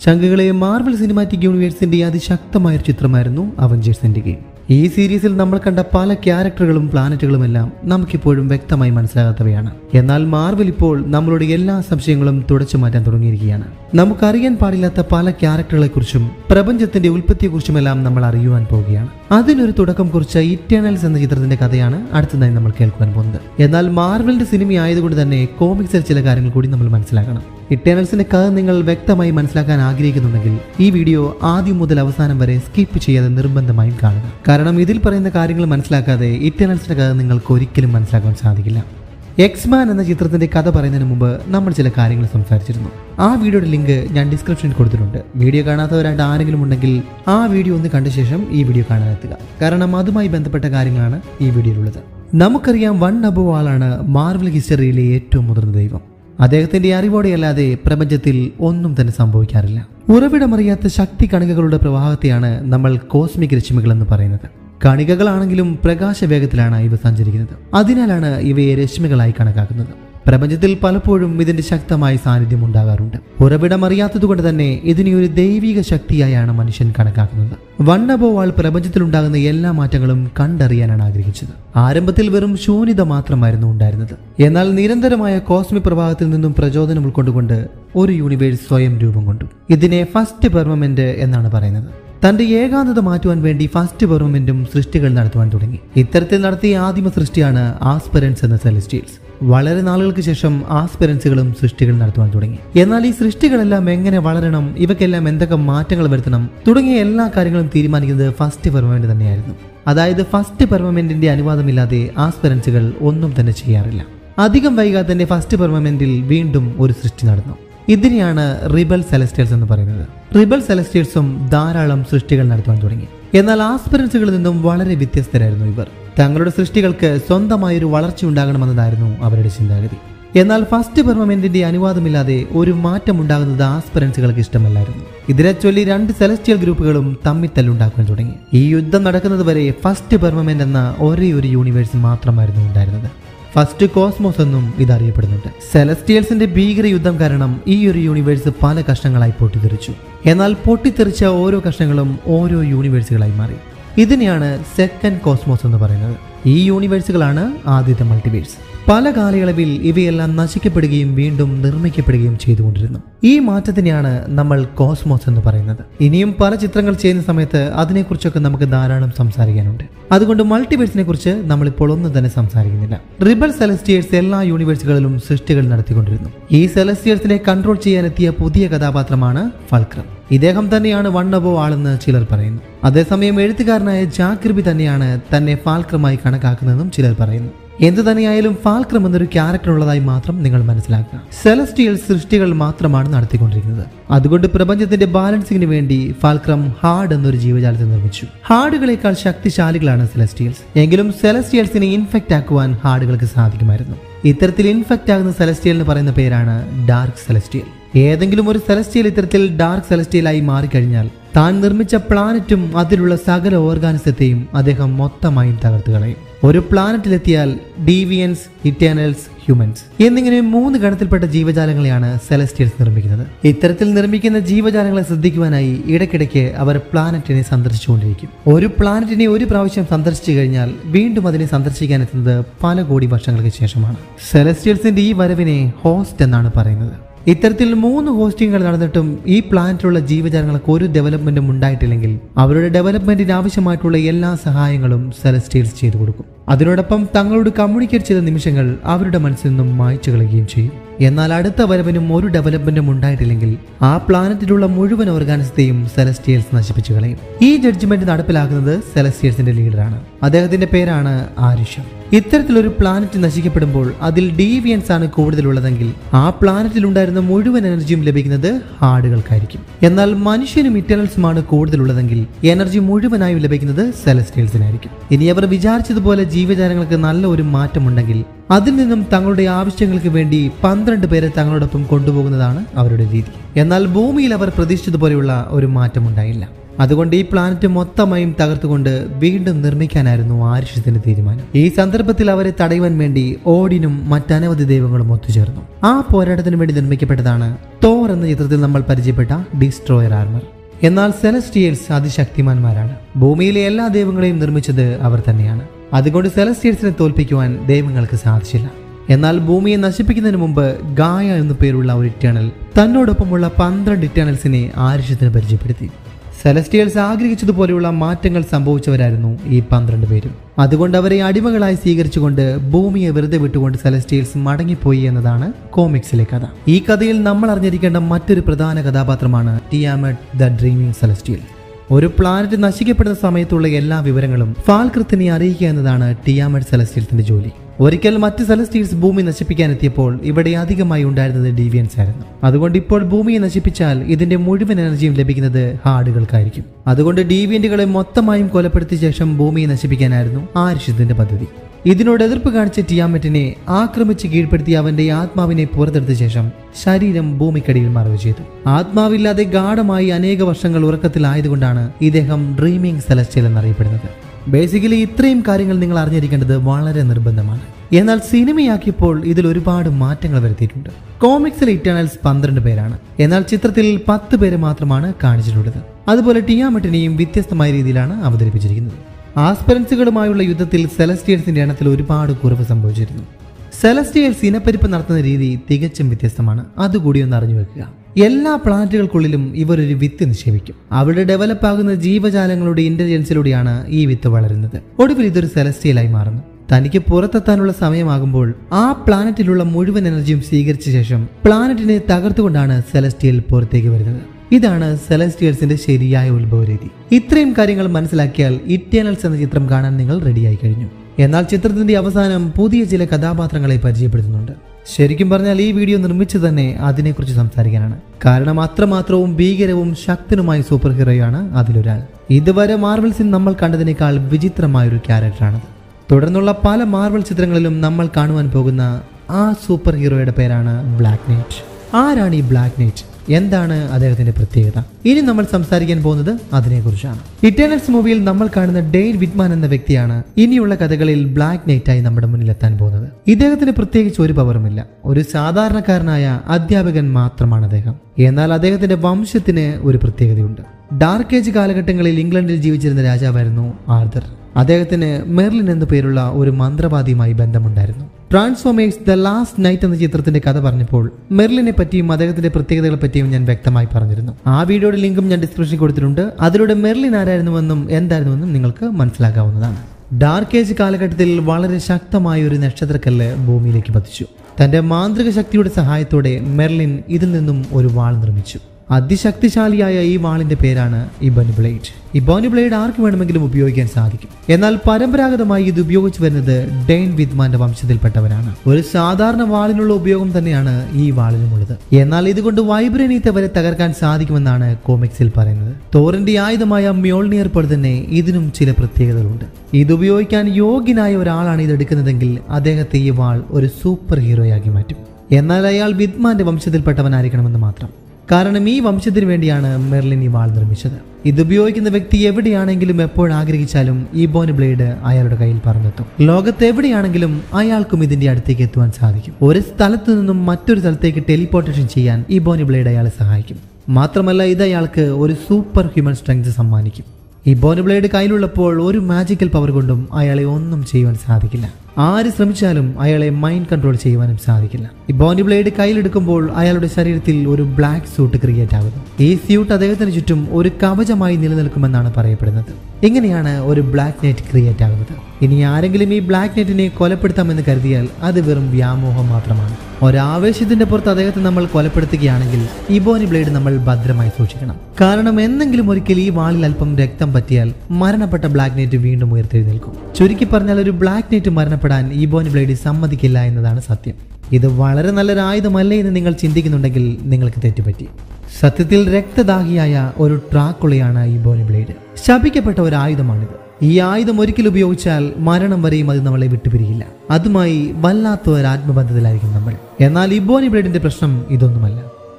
ചങ്കുകളെ Marvel cinematic യൂണിവേഴ്സിന്റെ അതിശക്തമായ ഒരു ചിത്രമായിരുന്നു അവഞ്ചേഴ്സിന്റെ ഗെയിം ഈ സീരീസിൽ നമ്മൾ കണ്ട പല ക്യാരക്ടറുകളും പ്ലാനറ്റുകളും എല്ലാം നമുക്കിപ്പോഴും വ്യക്തമായി മനസ്സിലാകാത്തവയാണ് എന്നാൽ മാർവൽ ഇപ്പോൾ നമ്മളുടെ എല്ലാ സംശയങ്ങളും തുടച്ചു മാറ്റാൻ തുടങ്ങിയിരിക്കുകയാണ് നമുക്കറിയാൻ പാടില്ലാത്ത പല ക്യാരക്ടറുകളെക്കുറിച്ചും പ്രപഞ്ചത്തിന്റെ ഉൽപ്പത്തിയെക്കുറിച്ചുമെല്ലാം നമ്മൾ അറിയുവാൻ പോവുകയാണ് അതിനൊരു തുടക്കം കുറിച്ച ഇറ്റേണൽസ് എന്ന ചിത്രത്തിന്റെ കഥയാണ് അടുത്തതായി നമ്മൾ കേൾക്കുവാൻ പോകുന്നത് എന്നാൽ മാർവലിന്റെ സിനിമ ആയതുകൊണ്ട് തന്നെ കോമിക്സിൽ ചില കാര്യങ്ങൾ കൂടി നമ്മൾ മനസ്സിലാക്കണം ഇറ്റേണൽസിന്റെ കഥ നിങ്ങൾ വ്യക്തമായി മനസ്സിലാക്കാൻ ആഗ്രഹിക്കുന്നുണ്ടെങ്കിൽ ഈ വീഡിയോ ആദ്യം മുതൽ അവസാനം വരെ സ്കിപ്പ് ചെയ്യാതെ നിർബന്ധമായും കാണുക കാരണം ഇതിൽ പറയുന്ന കാര്യങ്ങൾ മനസ്സിലാക്കാതെ ഇറ്റേണൽസിന്റെ കഥ നിങ്ങൾക്ക് ഒരിക്കലും മനസ്സിലാക്കാൻ സാധിക്കില്ല എക്സ്മാൻ എന്ന ചിത്രത്തിന്റെ കഥ പറയുന്നതിന് മുമ്പ് നമ്മൾ ചില കാര്യങ്ങൾ സംസാരിച്ചിരുന്നു ആ വീഡിയോയുടെ ലിങ്ക് ഞാൻ ഡിസ്ക്രിപ്ഷനിൽ കൊടുത്തിട്ടുണ്ട് വീഡിയോ കാണാത്തവരായിട്ട് ആരെങ്കിലും ഉണ്ടെങ്കിൽ ആ വീഡിയോ ഒന്ന് കണ്ട ശേഷം ഈ വീഡിയോ കാണാനെത്തുക കാരണം അതുമായി ബന്ധപ്പെട്ട കാര്യങ്ങളാണ് ഈ വീഡിയോയിലുള്ളത് നമുക്കറിയാം വൺ അബോ ആളാണ് മാർവൽ ഹിസ്റ്ററിയിലെ ഏറ്റവും മുതിർന്ന ദൈവം അദ്ദേഹത്തിന്റെ അറിവോടെയല്ലാതെ പ്രപഞ്ചത്തിൽ ഒന്നും തന്നെ സംഭവിക്കാറില്ല ഉറവിടമറിയാത്ത ശക്തി കണികകളുടെ പ്രവാഹത്തെയാണ് നമ്മൾ കോസ്മിക് രശ്മികൾ എന്ന് പറയുന്നത് കണികകളാണെങ്കിലും പ്രകാശവേഗത്തിലാണ് ഇവ സഞ്ചരിക്കുന്നത് അതിനാലാണ് ഇവയെ രശ്മികളായി കണക്കാക്കുന്നത് പ്രപഞ്ചത്തിൽ പലപ്പോഴും ഇതിന്റെ ശക്തമായ സാന്നിധ്യം ഉണ്ടാകാറുണ്ട് ഉറവിടമറിയാത്തതുകൊണ്ട് തന്നെ ഇതിനെ ഒരു ദൈവിക ശക്തിയായാണ് മനുഷ്യൻ കണക്കാക്കുന്നത് വണ്ണബോവാൾ പ്രപഞ്ചത്തിലുണ്ടാകുന്ന എല്ലാ മാറ്റങ്ങളും കണ്ടറിയാനാണ് ആഗ്രഹിച്ചത് ആരംഭത്തിൽ വെറും ശൂന്യത മാത്രമായിരുന്നു ഉണ്ടായിരുന്നത് എന്നാൽ നിരന്തരമായ കോസ്മിക് പ്രവാഹത്തിൽ നിന്നും പ്രചോദനം ഉൾക്കൊണ്ടുകൊണ്ട് ഒരു യൂണിവേഴ്സ് സ്വയം രൂപം കൊണ്ടു ഇതിനെ ഫസ്റ്റ് പെർമമെന്റ് എന്നാണ് പറയുന്നത് തന്റെ ഏകാന്തത മാറ്റുവാൻ വേണ്ടി ഫസ്റ്റ് പെർമമെന്റും സൃഷ്ടികൾ നടത്തുവാൻ തുടങ്ങി ഇത്തരത്തിൽ നടത്തിയ ആദിമ സൃഷ്ടിയാണ് ആസ്പെറൻസ് എന്ന സെലസ്റ്റീൽസ് വളരെ നാളുകൾക്ക് ശേഷം ആസ്പെറൻസുകളും സൃഷ്ടികൾ നടത്തുവാൻ തുടങ്ങി എന്നാൽ ഈ സൃഷ്ടികളെല്ലാം എങ്ങനെ വളരണം ഇവയ്ക്കെല്ലാം എന്തൊക്കെ മാറ്റങ്ങൾ വരുത്തണം തുടങ്ങിയ എല്ലാ കാര്യങ്ങളും തീരുമാനിക്കുന്നത് ഫസ്റ്റ് പെർമമെന്റ് തന്നെയായിരുന്നു അതായത് ഫസ്റ്റ് പെർമമെന്റിന്റെ അനുവാദമില്ലാതെ ആസ്പെറൻസുകൾ ഒന്നും തന്നെ ചെയ്യാറില്ല അധികം വൈകാതെ തന്നെ ഫസ്റ്റ് പെർമമെന്റിൽ വീണ്ടും ഒരു സൃഷ്ടി നടന്നു ഇതിനെയാണ് റിബൽ സെലസ്റ്റേൽസ് എന്ന് പറയുന്നത് റിബൽ സെലസ്റ്റേൽസും ധാരാളം സൃഷ്ടികൾ നടത്തുവാൻ തുടങ്ങി എന്നാൽ ആസ്പിറൻസുകളിൽ നിന്നും വളരെ വ്യത്യസ്തരായിരുന്നു ഇവർ തങ്ങളുടെ സൃഷ്ടികൾക്ക് സ്വന്തമായൊരു വളർച്ച ഉണ്ടാകണമെന്നതായിരുന്നു അവരുടെ ചിന്താഗതി എന്നാൽ ഫസ്റ്റ് പെർമമെന്റിന്റെ അനുവാദമില്ലാതെ ഒരു മാറ്റം ഉണ്ടാകുന്നത് ആസ്പിറൻസുകൾക്ക് ഇഷ്ടമല്ലായിരുന്നു ഇതിനെ ചൊല്ലി രണ്ട് സെലസ്റ്റിയൽ ഗ്രൂപ്പുകളും തമ്മിൽ തല്ലുണ്ടാക്കാൻ തുടങ്ങി ഈ യുദ്ധം നടക്കുന്നത് വരെ ഫസ്റ്റ് പെർമമെന്റ് എന്ന ഒരേ ഒരു യൂണിവേഴ്സ് മാത്രമായിരുന്നു ഉണ്ടായിരുന്നത് ഫസ്റ്റ് കോസ്മോസ് എന്നും ഇത് അറിയപ്പെടുന്നുണ്ട് സെലസ്റ്റിയൽസിന്റെ ഭീകര യുദ്ധം കാരണം ഈ ഒരു യൂണിവേഴ്സ് പല കഷ്ണങ്ങളായി പൊട്ടിത്തെറിച്ചു എന്നാൽ പൊട്ടിത്തെറിച്ച ഓരോ കഷ്ണങ്ങളും ഓരോ യൂണിവേഴ്സുകളായി മാറി ഇതിനെയാണ് സെക്കൻഡ് കോസ്മോസ് എന്ന് പറയുന്നത് ഈ യൂണിവേഴ്സുകളാണ് ആദ്യത്തെ മൾട്ടിവേഴ്സ് പല കാലയളവിൽ ഇവയെല്ലാം നശിക്കപ്പെടുകയും വീണ്ടും നിർമ്മിക്കപ്പെടുകയും ചെയ്തുകൊണ്ടിരുന്നു ഈ മാറ്റത്തിനെയാണ് നമ്മൾ കോസ്മോസ് എന്ന് പറയുന്നത് ഇനിയും പല ചിത്രങ്ങൾ ചെയ്യുന്ന സമയത്ത് അതിനെക്കുറിച്ചൊക്കെ നമുക്ക് ധാരാളം സംസാരിക്കാനുണ്ട് അതുകൊണ്ട് മൾട്ടിവേഴ്സിനെ കുറിച്ച് നമ്മളിപ്പോൾ ഒന്നും തന്നെ സംസാരിക്കുന്നില്ല റിബൽ സെലസ്റ്റിയേഴ്സ് എല്ലാ യൂണിവേഴ്സുകളിലും സൃഷ്ടികൾ നടത്തിക്കൊണ്ടിരുന്നു ഈ സെലസ്റ്റിയേഴ്സിനെ കൺട്രോൾ ചെയ്യാനെത്തിയ പുതിയ കഥാപാത്രമാണ് ഫൾക്രം ഇദ്ദേഹം തന്നെയാണ് വൺ അബോ ആളെന്ന് ചിലർ പറയുന്നു അതേസമയം എഴുത്തുകാരനായ ജാക്രിബി തന്നെയാണ് തന്നെ ഫാൽക്രമായി കണക്കാക്കുന്നതെന്നും ചിലർ പറയുന്നു എന്തു തന്നെയായാലും ഫാൽക്രം എന്നൊരു ക്യാരക്ടർ ഉള്ളതായി മാത്രം നിങ്ങൾ മനസ്സിലാക്കുക സെലസ്റ്റിയൽ സൃഷ്ടികൾ മാത്രമാണ് നടത്തിക്കൊണ്ടിരിക്കുന്നത് അതുകൊണ്ട് പ്രപഞ്ചത്തിന്റെ ബാലൻസിങ്ങിന് വേണ്ടി ഫാൽക്രം ഹാർഡ് എന്നൊരു ജീവജാലത്തെ നിർമ്മിച്ചു ഹാർഡുകളെക്കാൾ ശക്തിശാലികളാണ് സെലസ്റ്റിയൽസ് എങ്കിലും സെലസ്റ്റിയൽസിനെ ഇൻഫെക്റ്റ് ആക്കുവാൻ ഹാർഡുകൾക്ക് സാധിക്കുമായിരുന്നു ഇത്തരത്തിൽ ഇൻഫെക്റ്റ് ആകുന്ന സെലസ്റ്റിയൽ എന്ന് പറയുന്ന പേരാണ് ഡാർക്ക് സെലസ്റ്റിയൽ ഏതെങ്കിലും ഒരു സെലസ്റ്റിയൽ ഇത്തരത്തിൽ ഡാർക്ക് സെലസ്റ്റിയലായി മാറിക്കഴിഞ്ഞാൽ താൻ നിർമ്മിച്ച പ്ലാനറ്റും അതിലുള്ള സകല ഓർഗാനിസത്തെയും അദ്ദേഹം മൊത്തമായും തകർത്ത് കളയും ഒരു പ്ലാനറ്റിലെത്തിയാൽ ഡീവിയൻസ് ഇറ്റേണൽസ് ഹ്യൂമൻസ് എന്നിങ്ങനെ മൂന്ന് ഗണത്തിൽപ്പെട്ട ജീവജാലങ്ങളെയാണ് സെലസ്റ്റിയൽസ് നിർമ്മിക്കുന്നത് ഇത്തരത്തിൽ നിർമ്മിക്കുന്ന ജീവജാലങ്ങളെ ശ്രദ്ധിക്കുവാനായി ഇടയ്ക്കിടയ്ക്ക് അവർ പ്ലാനറ്റിനെ സന്ദർശിച്ചുകൊണ്ടിരിക്കും ഒരു പ്ലാനറ്റിനെ ഒരു പ്രാവശ്യം സന്ദർശിച്ചു കഴിഞ്ഞാൽ വീണ്ടും അതിനെ സന്ദർശിക്കാൻ എത്തുന്നത് പല കോടി വർഷങ്ങൾക്ക് ശേഷമാണ് സെലസ്റ്റിയൽസിന്റെ ഈ വരവിനെ ഹോസ്റ്റ് എന്നാണ് പറയുന്നത് ഇത്തരത്തിൽ മൂന്ന് ഹോസ്റ്റിങ്ങുകൾ നടന്നിട്ടും ഈ പ്ലാനറ്റിലുള്ള ജീവജാലങ്ങൾക്ക് ഒരു ഡെവലപ്മെന്റും ഉണ്ടായിട്ടില്ലെങ്കിൽ അവരുടെ ഡെവലപ്മെന്റിന് ആവശ്യമായിട്ടുള്ള എല്ലാ സഹായങ്ങളും സെലസ്റ്റീൽസ് ചെയ്തു കൊടുക്കും അതിനോടൊപ്പം തങ്ങളോട് കമ്മ്യൂണിക്കേറ്റ് ചെയ്ത നിമിഷങ്ങൾ അവരുടെ മനസ്സിൽ നിന്നും മായ്ച്ചു കളയുകയും ചെയ്യും എന്നാൽ അടുത്ത വരവിനും ഒരു ഡെവലപ്മെന്റും ഉണ്ടായിട്ടില്ലെങ്കിൽ ആ പ്ലാനറ്റിലുള്ള മുഴുവൻ ഓർഗാനിസത്തെയും സെലസ്റ്റിയൽസ് നശിപ്പിച്ചു കളയും ഈ ജഡ്ജ്മെന്റ് നടപ്പിലാക്കുന്നത് സെലസ്റ്റിയൽസിന്റെ ലീഡറാണ് അദ്ദേഹത്തിന്റെ പേരാണ് ആരുഷം ഇത്തരത്തിലൊരു പ്ലാനറ്റ് നശിക്കപ്പെടുമ്പോൾ അതിൽ ഡീവിയൻസ് ആണ് കൂടുതലുള്ളതെങ്കിൽ ആ പ്ലാനറ്റിൽ ഉണ്ടായിരുന്ന മുഴുവൻ എനർജിയും ലഭിക്കുന്നത് ഹാർഡുകൾക്കായിരിക്കും എന്നാൽ മനുഷ്യനും ഇറ്റേണൽസുമാണ് കൂടുതലുള്ളതെങ്കിൽ എനർജി മുഴുവനായും ലഭിക്കുന്നത് സെലസ്റ്റിയൽസിനായിരിക്കും ഇനി അവർ വിചാരിച്ചതുപോലെ ജീവജാലങ്ങൾക്ക് നല്ല ഒരു മാറ്റമുണ്ടെങ്കിൽ അതിൽ നിന്നും തങ്ങളുടെ ആവശ്യങ്ങൾക്ക് വേണ്ടി പന്ത്രണ്ട് പേരെ തങ്ങളോടൊപ്പം കൊണ്ടുപോകുന്നതാണ് അവരുടെ രീതി എന്നാൽ ഭൂമിയിൽ അവർ പ്രതീക്ഷിച്ചതുപോലെയുള്ള ഒരു മാറ്റമുണ്ടായില്ല അതുകൊണ്ട് ഈ പ്ലാനറ്റ് മൊത്തമായും തകർത്തുകൊണ്ട് വീണ്ടും നിർമ്മിക്കാനായിരുന്നു ആരിഷത്തിന്റെ തീരുമാനം ഈ സന്ദർഭത്തിൽ അവരെ തടയുവാൻ വേണ്ടി ഓഡിനും മറ്റനവധി ദൈവങ്ങളും ഒത്തുചേർന്നു ആ പോരാട്ടത്തിന് വേണ്ടി നിർമ്മിക്കപ്പെട്ടതാണ് തോർ എന്ന ചിത്രത്തിൽ നമ്മൾ പരിചയപ്പെട്ട ഡിസ്ട്രോയർ ആർമർ എന്നാൽ സെലസ്റ്റിയൽസ് അതിശക്തിമാന്മാരാണ് ഭൂമിയിലെ എല്ലാ ദൈവങ്ങളെയും നിർമ്മിച്ചത് അവർ തന്നെയാണ് അതുകൊണ്ട് സെലസ്റ്റിയൽസിനെ തോൽപ്പിക്കുവാൻ ദൈവങ്ങൾക്ക് സാധിച്ചില്ല എന്നാൽ ഭൂമിയെ നശിപ്പിക്കുന്നതിന് മുമ്പ് ഗായ എന്നു പേരുള്ള ഒരു ഇറ്റേണൽ തന്നോടൊപ്പമുള്ള പന്ത്രണ്ട് ഇറ്റേണൽസിനെ ആരുഷ്യത്തിന് പരിചയപ്പെടുത്തി സെലസ്റ്റിയൽസ് ആഗ്രഹിച്ചതുപോലെയുള്ള മാറ്റങ്ങൾ സംഭവിച്ചവരായിരുന്നു ഈ പന്ത്രണ്ട് പേരും അതുകൊണ്ട് അവരെ അടിമകളായി സ്വീകരിച്ചുകൊണ്ട് ഭൂമിയെ വെറുതെ വിട്ടുകൊണ്ട് സെലസ്റ്റിയൽസ് മടങ്ങിപ്പോയി എന്നതാണ് കോമിക്സിലെ കഥ ഈ കഥയിൽ നമ്മൾ അറിഞ്ഞിരിക്കേണ്ട മറ്റൊരു പ്രധാന കഥാപാത്രമാണ് ടിയാമറ്റ് ദ ഡ്രീമിംഗ് സെലസ്റ്റിയൽ ഒരു പ്ലാനറ്റ് നശിക്കപ്പെടുന്ന സമയത്തുള്ള എല്ലാ വിവരങ്ങളും ഫാൽകൃത്തിനെ അറിയിക്കുക എന്നതാണ് ടിയാമറ്റ് സെലസ്റ്റിയൽസിന്റെ ജോലി ഒരിക്കൽ മറ്റ് സെലസ്റ്റീൽസ് ഭൂമി നശിപ്പിക്കാനെത്തിയപ്പോൾ ഇവിടെ അധികമായി ഉണ്ടായിരുന്നത് ഡീവിയൻസ് ആയിരുന്നു അതുകൊണ്ട് ഇപ്പോൾ ഭൂമിയെ നശിപ്പിച്ചാൽ ഇതിന്റെ മുഴുവൻ എനർജിയും ലഭിക്കുന്നത് ഹാർഡുകൾക്കായിരിക്കും അതുകൊണ്ട് ഡീവിയന്റുകളെ മൊത്തമായും കൊലപ്പെടുത്തിയ ശേഷം ഭൂമിയെ നശിപ്പിക്കാനായിരുന്നു ആരിഷിത്തിന്റെ പദ്ധതി ഇതിനോട് എതിർപ്പ് കാണിച്ച ടിയാമറ്റിനെ ആക്രമിച്ച് കീഴ്പ്പെടുത്തി അവന്റെ ആത്മാവിനെ പുറത്തെടുത്ത ശേഷം ശരീരം ഭൂമിക്കടിയിൽ മറവ് ചെയ്തു ആത്മാവില്ലാതെ ഗാഠമായി അനേക വർഷങ്ങൾ ഉറക്കത്തിലായതുകൊണ്ടാണ് ഇദ്ദേഹം ഡ്രീമിംഗ് സെലസ്റ്റിയൽ എന്നറിയപ്പെടുന്നത് ബേസിക്കലി ഇത്രയും കാര്യങ്ങൾ നിങ്ങൾ അറിഞ്ഞിരിക്കേണ്ടത് വളരെ നിർബന്ധമാണ് എന്നാൽ സിനിമയാക്കിയപ്പോൾ ഇതിൽ ഒരുപാട് മാറ്റങ്ങൾ വരുത്തിയിട്ടുണ്ട് കോമിക്സിലെ ഇറ്റേണൽസ് പന്ത്രണ്ട് പേരാണ് എന്നാൽ ചിത്രത്തിൽ പത്ത് പേര് മാത്രമാണ് കാണിച്ചിട്ടുള്ളത് അതുപോലെ ടിയാമറ്റിനെയും വ്യത്യസ്തമായ രീതിയിലാണ് അവതരിപ്പിച്ചിരിക്കുന്നത് ആസ്പെറൻസുകളുമായുള്ള യുദ്ധത്തിൽ സെലസ്റ്റിയൽസിന്റെ എണ്ണത്തിൽ ഒരുപാട് കുറവ് സംഭവിച്ചിരുന്നു സെലസ്റ്റിയൽസ് ഇനപ്പെരുപ്പ് നടത്തുന്ന രീതി തികച്ചും വ്യത്യസ്തമാണ് അതുകൂടി ഒന്ന് അറിഞ്ഞു വെക്കുക എല്ലാ പ്ലാനറ്റുകൾക്കുള്ളിലും ഇവർ ഒരു വിത്ത് നിക്ഷേപിക്കും അവിടെ ഡെവലപ്പ് ആകുന്ന ജീവജാലങ്ങളുടെ ഇന്റലിജൻസിലൂടെയാണ് ഈ വിത്ത് വളരുന്നത് ഒടുവിൽ ഇതൊരു സെലസ്റ്റിയലായി മാറുന്നു തനിക്ക് പുറത്തെത്താനുള്ള സമയമാകുമ്പോൾ ആ പ്ലാനറ്റിലുള്ള മുഴുവൻ എനർജിയും സ്വീകരിച്ച ശേഷം പ്ലാനറ്റിനെ തകർത്തുകൊണ്ടാണ് സെലസ്റ്റിയൽ പുറത്തേക്ക് വരുന്നത് ഇതാണ് സെലസ്റ്റിയൽസിന്റെ ശരിയായ ഉത്ഭവ രീതി ഇത്രയും കാര്യങ്ങൾ മനസ്സിലാക്കിയാൽ ഇറ്റേണൽസ് എന്ന ചിത്രം കാണാൻ നിങ്ങൾ റെഡിയായി കഴിഞ്ഞു എന്നാൽ ചിത്രത്തിന്റെ അവസാനം പുതിയ ചില കഥാപാത്രങ്ങളെ പരിചയപ്പെടുത്തുന്നുണ്ട് ശരിക്കും പറഞ്ഞാൽ ഈ വീഡിയോ നിർമ്മിച്ചു തന്നെ അതിനെക്കുറിച്ച് സംസാരിക്കാനാണ് കാരണം അത്രമാത്രവും ഭീകരവും ശക്തനുമായ സൂപ്പർ ഹീറോയാണ് അതിലൊരാൾ ഇതുവരെ മാർവൽസിൽ നമ്മൾ കണ്ടതിനേക്കാൾ വിചിത്രമായ ഒരു ക്യാരക്ടറാണത് തുടർന്നുള്ള പല മാർവൽ ചിത്രങ്ങളിലും നമ്മൾ കാണുവാൻ പോകുന്ന ആ സൂപ്പർ ഹീറോയുടെ പേരാണ് ബ്ലാക്ക് നൈറ്റ് ആരാണ് ഈ ബ്ലാക്ക് നൈറ്റ് എന്താണ് അദ്ദേഹത്തിന്റെ പ്രത്യേകത ഇനി നമ്മൾ സംസാരിക്കാൻ പോകുന്നത് അതിനെക്കുറിച്ചാണ് ഇറ്റേണൽസ് മൂവിയിൽ നമ്മൾ കാണുന്ന ഡെയ്ൻ വിറ്റ്മാൻ എന്ന വ്യക്തിയാണ് ഇനിയുള്ള കഥകളിൽ ബ്ലാക്ക് നൈറ്റായി നമ്മുടെ മുന്നിൽ എത്താൻ പോകുന്നത് ഇദ്ദേഹത്തിന് പ്രത്യേകിച്ച് ഒരു പവറുമില്ല ഒരു സാധാരണക്കാരനായ അധ്യാപകൻ മാത്രമാണ് അദ്ദേഹം എന്നാൽ അദ്ദേഹത്തിന്റെ വംശത്തിന് ഒരു പ്രത്യേകതയുണ്ട് ഡാർക്ക് ഏജ് കാലഘട്ടങ്ങളിൽ ഇംഗ്ലണ്ടിൽ ജീവിച്ചിരുന്ന രാജാവായിരുന്നു ആർദർ അദ്ദേഹത്തിന് മെർലിൻ എന്നു പേരുള്ള ഒരു മന്ത്രവാദിയുമായി ബന്ധമുണ്ടായിരുന്നു ട്രാൻസ്ഫോമേഴ്സ് ദ ലാസ്റ്റ് നൈറ്റ് എന്ന ചിത്രത്തിന്റെ കഥ പറഞ്ഞപ്പോൾ മെർലിനെ പറ്റിയും അദ്ദേഹത്തിന്റെ പ്രത്യേകതകളെ പറ്റിയും ഞാൻ വ്യക്തമായി പറഞ്ഞിരുന്നു ആ വീഡിയോയുടെ ലിങ്കും ഞാൻ ഡിസ്ക്രിപ്ഷനിൽ കൊടുത്തിട്ടുണ്ട് അതിലൂടെ മെർലിൻ ആരായിരുന്നുവെന്നും എന്തായിരുന്നുവെന്നും നിങ്ങൾക്ക് മനസ്സിലാക്കാവുന്നതാണ് ഡാർക്ക് ഏജ് കാലഘട്ടത്തിൽ വളരെ ശക്തമായ ഒരു നക്ഷത്രക്കല്ല് ഭൂമിയിലേക്ക് പതിച്ചു തന്റെ മാന്ത്രിക ശക്തിയുടെ സഹായത്തോടെ മെർലിൻ ഇതിൽ നിന്നും ഒരു വാൾ നിർമ്മിച്ചു അതിശക്തിശാലിയായ ഈ വാളിന്റെ പേരാണ് ഇബോനി ബ്ലേഡ് ഇബോനി ബ്ലേഡ് ആർക്ക് വേണമെങ്കിലും ഉപയോഗിക്കാൻ സാധിക്കും എന്നാൽ പരമ്പരാഗതമായി ഇത് ഉപയോഗിച്ചു വരുന്നത് ഡെയിൻ വിദ്മാന്റെ വംശത്തിൽപ്പെട്ടവരാണ് ഒരു സാധാരണ വാളിനുള്ള ഉപയോഗം തന്നെയാണ് ഈ വാളിനുമുള്ളത് എന്നാൽ ഇതുകൊണ്ട് വൈബ്രനീത്തെ വരെ തകർക്കാൻ സാധിക്കുമെന്നാണ് കോമിക്സിൽ പറയുന്നത് തോറിന്റെ ആയുധമായ മ്യോൾനിയർ പോലെ തന്നെ ഇതിനും ചില പ്രത്യേകതകളുണ്ട് ഇത് ഉപയോഗിക്കാൻ യോഗ്യനായ ഒരാളാണ് ഇത് എടുക്കുന്നതെങ്കിൽ അദ്ദേഹത്തെ ഈ വാൾ ഒരു സൂപ്പർ ഹീറോയാക്കി മാറ്റും എന്നാൽ അയാൾ വിദ്മാന്റെ വംശത്തിൽപ്പെട്ടവനായിരിക്കണമെന്ന് മാത്രം കാരണം ഈ വംശത്തിന് വേണ്ടിയാണ് മെർലിൻ ഈ വാൾ നിർമ്മിച്ചത് ഇത് ഉപയോഗിക്കുന്ന വ്യക്തി എവിടെയാണെങ്കിലും എപ്പോഴാഗ്രഹിച്ചാലും ഈ ബോന് ബ്ലേഡ് അയാളുടെ കയ്യിൽ പറഞ്ഞെത്തും ലോകത്ത് എവിടെയാണെങ്കിലും അയാൾക്കും ഇതിന്റെ അടുത്തേക്ക് എത്തുവാൻ സാധിക്കും ഒരു സ്ഥലത്തു നിന്നും മറ്റൊരു സ്ഥലത്തേക്ക് ടെലിപ്പോർട്ടേഷൻ ചെയ്യാൻ ഈ ബോന് ബ്ലേഡ് അയാളെ സഹായിക്കും മാത്രമല്ല ഇത് അയാൾക്ക് ഒരു സൂപ്പർ ഹ്യൂമൻ സ്ട്രെങ്ത് സമ്മാനിക്കും ഈ ബോന് ബ്ലേഡ് കയ്യിലുള്ളപ്പോൾ ഒരു മാജിക്കൽ പവർ കൊണ്ടും അയാളെ ഒന്നും ചെയ്യുവാൻ സാധിക്കില്ല ആര് ശ്രമിച്ചാലും അയാളെ മൈൻഡ് കൺട്രോൾ ചെയ്യുവാനും സാധിക്കില്ല ഈ ബോണി ബ്ലേഡ് കയ്യിലെടുക്കുമ്പോൾ അയാളുടെ ശരീരത്തിൽ ഒരു ബ്ലാക്ക് സ്യൂട്ട് ക്രിയേറ്റ് ആകുന്നു ഈ സ്യൂട്ട് അദ്ദേഹത്തിന് ചുറ്റും ഒരു കവചമായി നിലനിൽക്കുമെന്നാണ് പറയപ്പെടുന്നത് ഇങ്ങനെയാണ് ഒരു ബ്ലാക്ക് നെറ്റ് ക്രിയേറ്റ് ആകുന്നത് ഇനി ആരെങ്കിലും ഈ ബ്ലാക്ക് നെറ്റിനെ കൊലപ്പെടുത്താമെന്ന് കരുതിയാൽ അത് വെറും വ്യാമോഹം മാത്രമാണ് ഒരാവേശത്തിന്റെ പുറത്ത് അദ്ദേഹത്തെ നമ്മൾ കൊലപ്പെടുത്തുകയാണെങ്കിൽ ഈ ബോണി ബ്ലേഡ് നമ്മൾ ഭദ്രമായി സൂക്ഷിക്കണം കാരണം എന്തെങ്കിലും ഒരിക്കൽ ഈ വാളിൽ അല്പം രക്തം പറ്റിയാൽ മരണപ്പെട്ട ബ്ലാക്ക് നെറ്റ് വീണ്ടും ഉയർത്തെഴുന്നേൽക്കും ചുരുക്കി പറഞ്ഞാൽ ഒരു ബ്ലാക്ക് നെറ്റ് മരണപ്പെടാൻ ഈ ബോണി ബ്ലേഡ് സമ്മതിക്കില്ല എന്നതാണ് സത്യം ഇത് വളരെ നല്ലൊരു ആയുധമല്ലേ എന്ന് നിങ്ങൾ ചിന്തിക്കുന്നുണ്ടെങ്കിൽ നിങ്ങൾക്ക് തെറ്റുപറ്റി സത്യത്തിൽ രക്തദാഹിയായ ഒരു ട്രാക്കുളയാണ് ഈ ബോണി ബ്ലേഡ് ശപിക്കപ്പെട്ട ഒരു ആയുധമാണിത് ഈ ആയുധം ഒരിക്കൽ ഉപയോഗിച്ചാൽ മരണം വരെയും അത് നമ്മളെ വിട്ടുപിരിയില്ല അതുമായി വല്ലാത്ത ഒരു ആത്മബന്ധത്തിലായിരിക്കും നമ്മൾ എന്നാൽ ഈ ബോണി ബ്ലേഡിന്റെ പ്രശ്നം ഇതൊന്നുമല്ല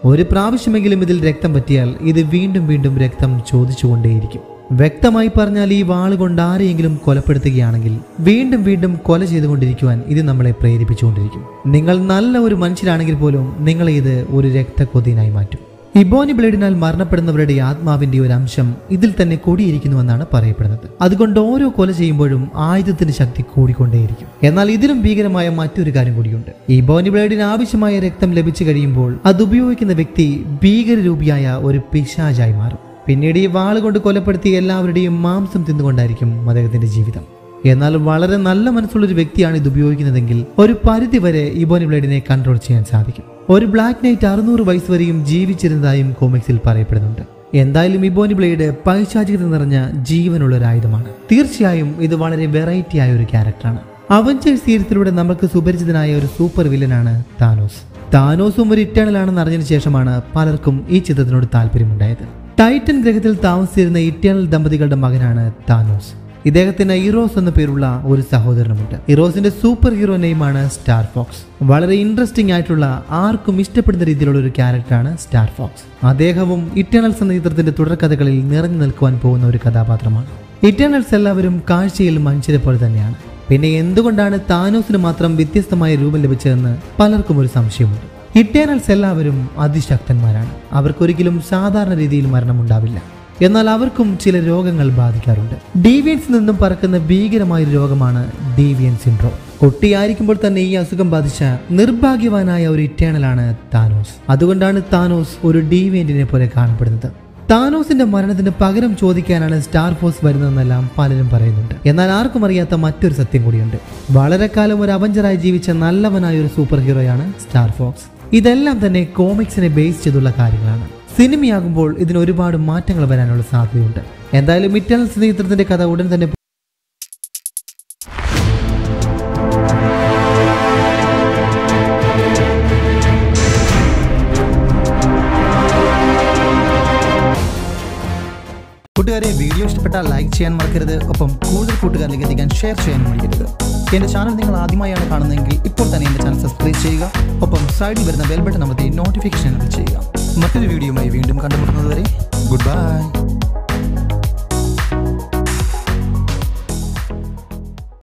ഒരു പ്രാവശ്യമെങ്കിലും ഇതിൽ രക്തം പറ്റിയാൽ ഇത് വീണ്ടും വീണ്ടും രക്തം ചോദിച്ചുകൊണ്ടേയിരിക്കും വ്യക്തമായി പറഞ്ഞാൽ ഈ വാള് കൊണ്ട് ആരെയെങ്കിലും കൊലപ്പെടുത്തുകയാണെങ്കിൽ വീണ്ടും വീണ്ടും കൊല ചെയ്തുകൊണ്ടിരിക്കുവാൻ ഇത് നമ്മളെ പ്രേരിപ്പിച്ചുകൊണ്ടിരിക്കും നിങ്ങൾ നല്ല ഒരു മനുഷ്യരാണെങ്കിൽ പോലും നിങ്ങളെ ഇത് ഒരു രക്തക്കൊതിനായി മാറ്റും ഇബോനി ബ്ലേഡിനാൽ മരണപ്പെടുന്നവരുടെ ആത്മാവിന്റെ ഒരു അംശം ഇതിൽ തന്നെ കൂടിയിരിക്കുന്നുവെന്നാണ് പറയപ്പെടുന്നത് അതുകൊണ്ട് ഓരോ കൊല ചെയ്യുമ്പോഴും ആയുധത്തിന്റെ ശക്തി കൂടിക്കൊണ്ടേയിരിക്കും എന്നാൽ ഇതിലും ഭീകരമായ മറ്റൊരു കാര്യം കൂടിയുണ്ട് ഇബോനി ബ്ലേഡിന് ആവശ്യമായ രക്തം ലഭിച്ചു കഴിയുമ്പോൾ അത് ഉപയോഗിക്കുന്ന വ്യക്തി ഭീകരരൂപിയായ ഒരു പിശാചായി മാറും പിന്നീട് ഈ വാള് കൊണ്ട് കൊലപ്പെടുത്തി എല്ലാവരുടെയും മാംസം തിന്നുകൊണ്ടായിരിക്കും അദ്ദേഹത്തിന്റെ ജീവിതം എന്നാൽ വളരെ നല്ല മനസ്സുള്ളൊരു വ്യക്തിയാണ് ഇത് ഉപയോഗിക്കുന്നതെങ്കിൽ ഒരു പരിധി വരെ ഇബോനി ബ്ലേഡിനെ കൺട്രോൾ ചെയ്യാൻ സാധിക്കും ഒരു ബ്ലാക്ക് നൈറ്റ് അറുന്നൂറ് വയസ്സ് വരെയും ജീവിച്ചിരുന്നതായും കോമിക്സിൽ പറയപ്പെടുന്നുണ്ട് എന്തായാലും ഇബോനി ബ്ലേഡ് പൈശാചികത നിറഞ്ഞ ജീവനുള്ള ഒരു ആയുധമാണ് തീർച്ചയായും ഇത് വളരെ വെറൈറ്റി ആയ ഒരു ക്യാരക്ടറാണ് അവഞ്ചേഴ്സ് സീരീസിലൂടെ നമുക്ക് സുപരിചിതനായ ഒരു സൂപ്പർ വില്ലനാണ് താനോസ് താനോസും ഒരു ഇറ്റേണൽ ആണെന്ന് അറിഞ്ഞതിന് ശേഷമാണ് പലർക്കും ഈ ചിത്രത്തിനോട് താല്പര്യമുണ്ടായത് ടൈറ്റൻ ഗ്രഹത്തിൽ താമസിച്ചിരുന്ന ഇറ്റേണൽ ദമ്പതികളുടെ മകനാണ് താനോസ് ഇദ്ദേഹത്തിന് ഇറോസ് എന്ന പേരുള്ള ഒരു സഹോദരനുമുണ്ട് ഇറോസിന്റെ സൂപ്പർ ഹീറോ നെയിമാണ് സ്റ്റാർ ഫോക്സ് വളരെ ഇൻട്രസ്റ്റിംഗ് ആയിട്ടുള്ള ആർക്കും ഇഷ്ടപ്പെടുന്ന രീതിയിലുള്ള ഒരു ക്യാരക്ടറാണ് സ്റ്റാർ ഫോക്സ് അദ്ദേഹവും ഇറ്റേണൽസ് എന്ന ചിത്രത്തിന്റെ തുടർക്കഥകളിൽ നിറഞ്ഞു നിൽക്കുവാൻ പോകുന്ന ഒരു കഥാപാത്രമാണ് ഇറ്റേണൽസ് എല്ലാവരും കാഴ്ചയിൽ മനുഷ്യരെ പോലെ തന്നെയാണ് പിന്നെ എന്തുകൊണ്ടാണ് താനോസിന് മാത്രം വ്യത്യസ്തമായ രൂപം ലഭിച്ചതെന്ന് പലർക്കും ഒരു സംശയമുണ്ട് ഇറ്റേണൽസ് എല്ലാവരും അതിശക്തന്മാരാണ് അവർക്കൊരിക്കലും സാധാരണ രീതിയിൽ മരണമുണ്ടാവില്ല എന്നാൽ അവർക്കും ചില രോഗങ്ങൾ ബാധിക്കാറുണ്ട് ഡീവിയൻസിൽ നിന്നും പറക്കുന്ന ഭീകരമായ ഒരു രോഗമാണ് ഡീവിയൻ സിൻഡ്രോം കുട്ടിയായിരിക്കുമ്പോൾ തന്നെ ഈ അസുഖം ബാധിച്ച നിർഭാഗ്യവാനായ ഒരു ഇറ്റേണലാണ് താനോസ് അതുകൊണ്ടാണ് താനോസ് ഒരു ഡീവിയന്റിനെ പോലെ കാണപ്പെടുന്നത് താനോസിന്റെ മരണത്തിന് പകരം ചോദിക്കാനാണ് സ്റ്റാർ ഫോഴ്സ് വരുന്നതെന്നെല്ലാം പലരും പറയുന്നുണ്ട് എന്നാൽ ആർക്കും അറിയാത്ത മറ്റൊരു സത്യം കൂടിയുണ്ട് വളരെ കാലം ഒരു അവഞ്ചറായി ജീവിച്ച നല്ലവനായ ഒരു സൂപ്പർ ഹീറോയാണ് സ്റ്റാർ ഫോക്സ് ഇതെല്ലാം തന്നെ കോമിക്സിനെ ബേസ് ചെയ്തുള്ള കാര്യങ്ങളാണ് സിനിമയാകുമ്പോൾ ഇതിന് ഒരുപാട് മാറ്റങ്ങൾ വരാനുള്ള സാധ്യതയുണ്ട് എന്തായാലും ഇറ്റേണൽസ് എന്ന ചിത്രത്തിന്റെ കഥ ഉടൻ തന്നെ കൂട്ടുകാരെ വീഡിയോ ഇഷ്ടപ്പെട്ടാൽ ലൈക്ക് ചെയ്യാൻ മറക്കരുത് ഒപ്പം കൂടുതൽ കൂട്ടുകാരിലേക്ക് എത്തിക്കാൻ ഷെയർ ചെയ്യാനും മടിക്കരുത് എൻ്റെ ചാനൽ നിങ്ങൾ ആദ്യമായാണ് കാണുന്നതെങ്കിൽ ഇപ്പോൾ തന്നെ എൻ്റെ ചാനൽ സബ്സ്ക്രൈബ് ചെയ്യുക ഒപ്പം സൈഡിൽ വരുന്ന ബെൽ ബട്ടൺ അമർത്തി നോട്ടിഫിക്കേഷൻ ചെയ്യുക മറ്റൊരു വീഡിയോയുമായി വീണ്ടും കണ്ടുമുട്ടുന്നതുവരെ ഗുഡ് ബൈ